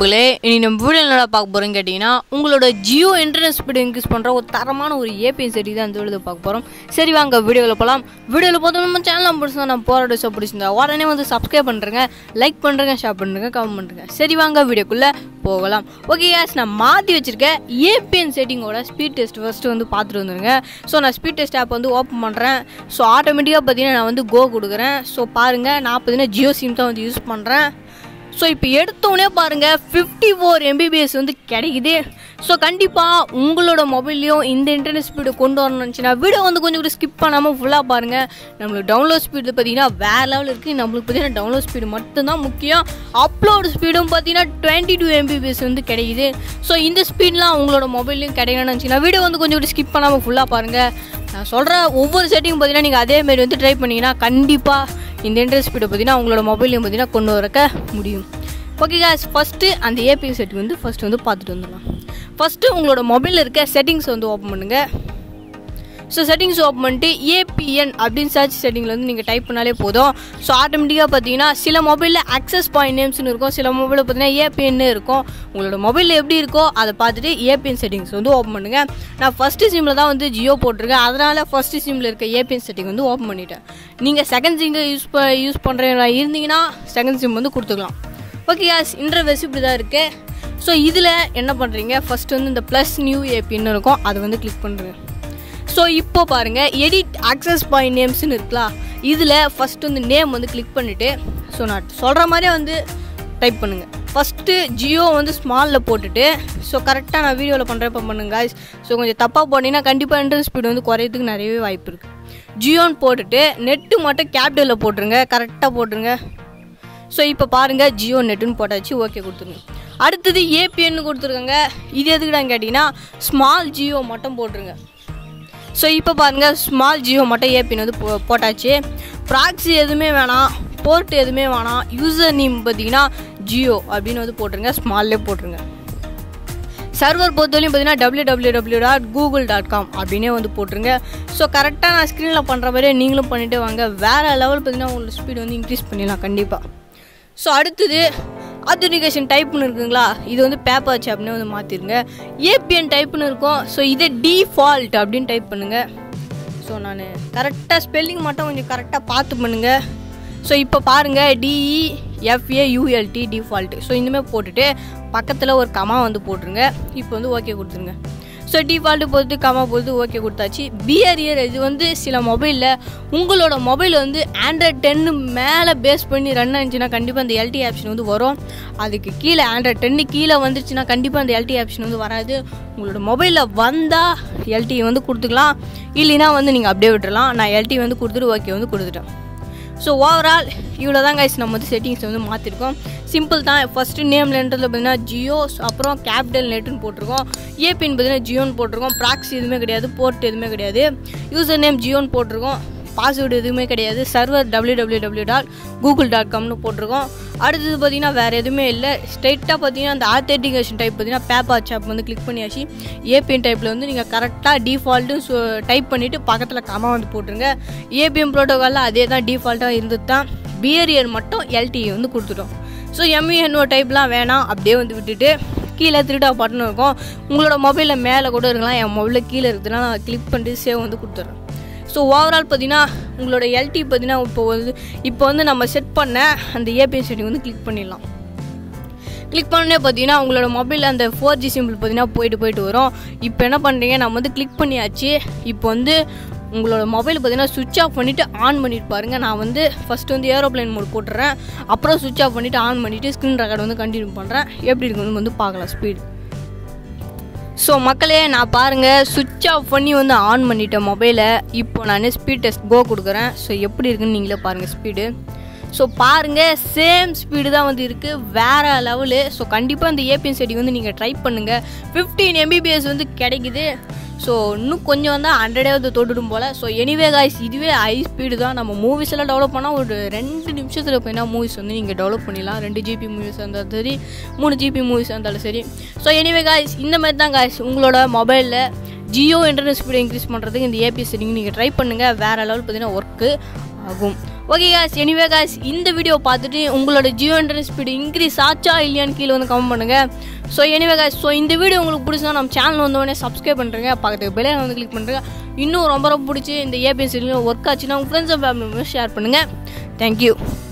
நண்பர்களே இனி நம்ம வீடியோ என்னடா பார்க்க போகிறோம் கேட்டிங்கன்னா உங்களோட ஜியோ இன்டர்நெட் ஸ்பீடு இன்க்ரீஸ் பண்ணுற ஒரு தரமான ஒரு ஏபிஐ செடி தான் இந்த வீடியோ பார்க்க போகிறோம் சரி வாங்க வீடியோவில் போகலாம் வீடியோவில் பார்த்தோம் நம்ம சேனல் பிடிச்சா நம்ம போராட ஷோ பிடிச்சிருந்தா உடனே வந்து சப்ஸ்கிரைப் பண்ணுறேங்க லைக் பண்ணுறேங்க ஷேர் பண்ணுறேங்க கமெண்ட் பண்ணுறேங்க சரி வாங்க வீடியோக்குள்ளே போகலாம் ஓகே யாஸ் நான் மாற்றி வச்சிருக்கேன் ஏபிஎன் செட்டிங்கோட ஸ்பீட் டெஸ்ட் ஃபஸ்ட்டு வந்து பார்த்துட்டு வந்துருங்க ஸோ நான் ஸ்பீட் டெஸ்ட் ஆப் வந்து ஓப்பன் பண்ணுறேன் ஸோ ஆட்டோமேட்டிக்காக பார்த்தீங்கன்னா நான் வந்து கோ கொடுக்குறேன் ஸோ பாருங்கள் நான் பார்த்தீங்கன்னா ஜியோ சிம் தான் வந்து யூஸ் பண்ணுறேன் ஸோ இப்போ எடுத்தோடனே பாருங்கள் ஃபிஃப்டி ஃபோர் எம்பிபிஎஸ் வந்து கிடைக்குது ஸோ கண்டிப்பாக உங்களோட மொபைல்லையும் இந்த இன்டர்நெட் ஸ்பீடு கொண்டு வரணும்னு நினச்சினா வீடியோ வந்து கொஞ்சம் கூட ஸ்கிப் பண்ணாமல் ஃபுல்லாக பாருங்கள் நம்மளுக்கு டவுன்லோட் ஸ்பீடு பார்த்தீங்கன்னா வேறு லெவல் இருக்குது நம்மளுக்கு பார்த்தீங்கன்னா டவுன்லோட் ஸ்பீடு மட்டும்தான் முக்கியம் அப்லோட் ஸ்பீடும் பார்த்தீங்கன்னா டுவெண்ட்டி டூ எம்பிபிஎஸ் வந்து கிடைக்குது ஸோ இந்த ஸ்பீட்லாம் உங்களோட மொபைல்லையும் கிடைக்கணும்னு நினச்சிங்கன்னா வீடியோ வந்து கொஞ்சம் கூட ஸ்கிப் பண்ணாமல் ஃபுல்லாக பாருங்கள் நான் சொல்கிற ஒவ்வொரு செட்டிங் பார்த்தீங்கன்னா நீங்கள் அதேமாரி வந்து ட்ரை பண்ணிங்கன்னா கண்டிப்பாக இந்த இன்டர்நெட் ஸ்பீடை பார்த்தீங்கன்னா உங்களோட மொபைல்லையும் பார்த்தீங்கன்னா கொண்டு வரக்க முடியும் ஓகே காஸ் ஃபஸ்ட்டு அந்த ஏபிஐ செட்டிங் வந்து ஃபஸ்ட்டு வந்து பார்த்துட்டு வந்துடலாம் ஃபஸ்ட்டு உங்களோட மொபைலில் இருக்க செட்டிங்ஸ் வந்து ஓப்பன் பண்ணுங்கள் ஸோ செட்டிங்ஸ் ஓப்பன் பண்ணிட்டு ஏபிஎன் அப்படின்னு சர்ச் செட்டிங்கில் வந்து நீங்கள் டைப் பண்ணாலே போதும் ஸோ ஆட்டோமேட்டிக்காக பார்த்தீங்கன்னா சில மொபைலில் அக்சஸ் பாயிண்ட் நேம்ஸ்னு இருக்கும் சில மொபைலில் பார்த்தீங்கன்னா ஏபிஎன்னு இருக்கும் உங்களோட மொபைலில் எப்படி இருக்கோ அதை பார்த்துட்டு ஏபிஎன் செட்டிங்ஸ் வந்து ஓப்பன் பண்ணுங்கள் நான் ஃபஸ்ட்டு சிம்மில் தான் வந்து ஜியோ போட்டிருக்கேன் அதனால் ஃபஸ்ட்டு சிம்மில் இருக்க ஏபிஎன் செட்டிங் வந்து ஓப்பன் பண்ணிட்டேன் நீங்கள் செகண்ட் சிம் யூஸ் ப யூஸ் பண்ணுறவங்களா இருந்தீங்கன்னா செகண்ட் சிம் வந்து கொடுத்துக்கலாம் ஓகே யாஸ் இன்டர்வெஸ் இப்படி தான் இருக்குது ஸோ இதில் என்ன பண்ணுறீங்க ஃபஸ்ட்டு வந்து இந்த ப்ளஸ் நியூ ஏபின்னு இருக்கும் அதை வந்து கிளிக் பண்ணுறேன் ஸோ இப்போ பாருங்கள் எடிட் அக்சஸ் பாயிண்ட் நேம்ஸ்னு இருக்கலாம் இதில் ஃபஸ்ட்டு வந்து நேம் வந்து கிளிக் பண்ணிவிட்டு ஸோ நான் சொல்கிற மாதிரியே வந்து டைப் பண்ணுங்கள் ஃபஸ்ட்டு ஜியோ வந்து ஸ்மாலில் போட்டுட்டு ஸோ கரெக்டாக நான் வீடியோவில் பண்ணுறப்ப பண்ணுங்க ஸோ கொஞ்சம் தப்பாக போட்டிங்கன்னா கண்டிப்பாக இன்டர்நெட் ஸ்பீடு வந்து குறையதுக்கு நிறையவே வாய்ப்பு இருக்குது ஜியோன்னு போட்டுட்டு நெட்டு மட்டும் கேபிட்டலில் போட்டுருங்க கரெக்டாக போட்டுருங்க ஸோ இப்போ பாருங்கள் ஜியோ நெட்டுன்னு போட்டாச்சு ஓகே கொடுத்துருங்க அடுத்தது ஏபிஎன்னு கொடுத்துருக்காங்க இது எதுக்குடான்னு கேட்டிங்கன்னா ஸ்மால் ஜியோ மட்டும் போட்டுருங்க ஸோ இப்போ பாருங்கள் ஸ்மால் ஜியோ மட்டும் ஏபின் வந்து போ போட்டாச்சு ப்ராக்ஸி எதுவுமே வேணாம் போர்ட் எதுவுமே வேணாம் யூசர் நேம் பார்த்தீங்கன்னா ஜியோ அப்படின்னு வந்து போட்டுருங்க ஸ்மால்லே போட்டுருங்க சர்வர் பொறுத்தவரையும் பார்த்தீங்கன்னா W W W dot Google dot com அப்படின்னே வந்து போட்டுருங்க ஸோ கரெக்டாக நான் ஸ்க்ரீனில் பண்ணுற மாதிரியே நீங்களும் பண்ணிட்டு வாங்க வேறு லெவல் பார்த்தீங்கன்னா உங்களோட ஸ்பீடு வந்து இன்க்ரீஸ் பண்ணிடலாம் கண்டிப்பாக ஸோ அடுத்தது ஆத்தன்டிகேஷன் டைப்னு இருக்குங்களா இது வந்து பேப்பர் சாப்னே வந்து மாற்றிருங்க ஏபிஎன் டைப்னு இருக்கும் ஸோ இதே டிஃபால்ட் அப்படின்னு டைப் பண்ணுங்கள் ஸோ நான் கரெக்டாக ஸ்பெல்லிங் மட்டும் கொஞ்சம் கரெக்டாக பார்த்து பண்ணுங்கள் ஸோ இப்போ பாருங்கள் டிஇ எஃப்ஏயூஎல்டி டிஃபால்ட்டு ஸோ இந்தமாதிரி போட்டுட்டு பக்கத்தில் ஒரு கமா வந்து போட்டுருங்க இப்போ வந்து ஓகே கொடுத்துருங்க ஸோ டிஃபால்ட்டு பொறுத்து கமா பொறுத்து ஓகே கொடுத்தாச்சு பிஆர்இயர் இது வந்து சில மொபைலில் உங்களோட மொபைல் வந்து ஆண்ட்ராய்ட் டென்னு மேலே பேஸ் பண்ணி ரன் ஆச்சுன்னா கண்டிப்பாக அந்த எல்டி ஆப்ஷன் வந்து வரும் அதுக்கு கீழே ஆண்ட்ராய்ட் டென்னு கீழே வந்துச்சுன்னா கண்டிப்பாக அந்த எல்டி ஆப்ஷன் வந்து வராது உங்களோட மொபைலில் வந்தால் எல்டி வந்து கொடுத்துக்கலாம் இல்லைன்னா வந்து நீங்கள் அப்படியே விட்டுறலாம் நான் எல்டி வந்து கொடுத்துட்டு ஓகே வந்து கொடுத்துட்டேன் ஸோ ஓவரால் இவ்வளோ தான் கைஸ் நம்ம வந்து செட்டிங்ஸ் வந்து மாற்றிருக்கோம் சிம்பிள் தான் ஃபஸ்ட்டு நேம்லன்றதுல பார்த்தீங்கன்னா ஜியோ அப்புறம் கேபிட்டல் நெட்டுன்னு போட்டிருக்கோம் ஏபின்னு பார்த்தீங்கன்னா ஜியோன்னு போட்டிருக்கோம் ப்ராக்ஸ் எதுவுமே கிடையாது போர்ட் எதுவுமே கிடையாது யூசர் நேம் ஜியோன்னு போட்டிருக்கோம் பாஸ்வேர்டு எதுவுமே கிடையாது server W W W dot Google dot காம்னு போட்டிருக்கோம் அடுத்தது பார்த்தீங்கன்னா வேறு எதுவுமே இல்லை ஸ்ட்ரைட்டாக பார்த்தீங்கன்னா அந்த ஆத்தென்டிகேஷன் டைப் பார்த்தீங்கன்னா பேப்பர் சாப் வந்து கிளிக் பண்ணியாச்சு ஏபிஎன் டைப்பில் வந்து நீங்கள் கரெக்டாக டிஃபால்ட்டு ஸோ டைப் பண்ணிவிட்டு பக்கத்தில் கமா வந்து போட்டுருங்க ஏபிஎம் ப்ரோட்டோகாலில் அதே தான் டிஃபால்ட்டாக இருந்தது தான் பிஹேரியர் மட்டும் எல்டிஏ வந்து கொடுத்துட்டோம் ஸோ எம்இஎன்ஓ டைப்லாம் வேணாம் அப்படியே வந்து விட்டுட்டு கீழே திருடா பட்டன் இருக்கும் உங்களோட மொபைலில் மேலே கூட இருக்கலாம் என் மொபைலில் கீழே இருக்குதுன்னா நான் கிளிக் பண்ணிட்டு சேவ் வந்து கொடுத்துட்றேன் ஸோ ஓவரால் பார்த்தீங்கன்னா உங்களோட எல்டி பார்த்தீங்கன்னா இப்போ வந்து இப்போ வந்து நம்ம செட் பண்ண அந்த ஏபிஎன் செட்டிங் வந்து கிளிக் பண்ணிடலாம் கிளிக் பண்ணே பார்த்தீங்கன்னா உங்களோட மொபைலில் அந்த ஃபோர் ஜி சிம்பிள் பார்த்தீங்கன்னா போயிட்டு போயிட்டு வரும் இப்போ என்ன பண்ணுறீங்க நம்ம வந்து கிளிக் பண்ணியாச்சு இப்போ வந்து உங்களோட மொபைல் பார்த்தீங்கன்னா சுவிட்ச் ஆஃப் பண்ணிவிட்டு ஆன் பண்ணிட்டு பாருங்கள் நான் வந்து ஃபஸ்ட்டு வந்து ஏரோப்ளைன் மோட் போட்டுறேன் அப்புறம் சுவிட்ச் ஆஃப் பண்ணிவிட்டு ஆன் பண்ணிவிட்டு ஸ்க்ரீன் ரெக்கார்டு வந்து கண்டினியூ பண்ணுறேன் எப்படி இருக்குன்னு வந்து பார்க்கலாம் ஸ்பீடு ஸோ மக்களே நான் பாருங்கள் சுவிட்ச் ஆஃப் பண்ணி வந்து ஆன் பண்ணிட்டேன் மொபைலை இப்போ நான் ஸ்பீட் டெஸ்ட் கோ கொடுக்குறேன் ஸோ எப்படி இருக்குன்னு நீங்களே பாருங்கள் ஸ்பீடு ஸோ பாருங்கள் சேம் ஸ்பீடு தான் வந்து இருக்குது வேறு லெவலு ஸோ கண்டிப்பாக இந்த ஏபிஎன் செடி வந்து நீங்கள் ட்ரை பண்ணுங்கள் ஃபிஃப்டீன் எம்பிபிஎஸ் வந்து கிடைக்குது ஸோ இன்னும் கொஞ்சம் வந்து ஹண்ட்ரடே வந்து தொட்டுடும் போல் ஸோ எனிவே காய்ஸ் இதுவே ஹை ஸ்பீடு தான் நம்ம மூவிஸ் எல்லாம் டெவலப் பண்ணால் ஒரு ரெண்டு நிமிஷத்தில் போயினா மூவிஸ் வந்து நீங்கள் டெவலப் பண்ணிடலாம் ரெண்டு ஜிபி மூவிஸ் இருந்தாலும் சரி மூணு ஜிபி மூவிஸ் இருந்தாலும் சரி ஸோ எனிவே காய்ஸ் இந்த மாதிரி தான் காய்ஸ் உங்களோட மொபைலில் ஜியோ இன்டர்நெட் ஸ்பீடு இன்க்ரீஸ் பண்ணுறதுக்கு இந்த ஏபி செட்டிங் நீங்கள் ட்ரை பண்ணுங்கள் வேறு லெவல் பார்த்தீங்கன்னா ஒர்க்கு ஆகும் ஓகே காஸ் எனிவே காஸ் இந்த வீடியோ பார்த்துட்டு உங்களோட ஜியோ இன்டர்நெட் ஸ்பீடு இன்க்ரீஸ் ஆச்சா இல்லையான்னு கீழே வந்து கமெண்ட் பண்ணுங்கள் ஸோ எனிவே காஸ் ஸோ இந்த வீடியோ உங்களுக்கு பிடிச்சா நம்ம சேனல் வந்தோடனே சப்ஸ்கிரைப் பண்ணுறேங்க பக்கத்துக்கு பெலையை வந்து கிளிக் பண்ணுறேங்க இன்னும் ரொம்ப ரொம்ப பிடிச்சி இந்த ஏபிஎஸ்சிலையும் ஒர்க் ஆச்சுன்னா உங்கள் ஃப்ரெண்ட்ஸ் அண்ட் ஃபேமிலி ஷேர் பண்ணுங்கள் தேங்க்யூ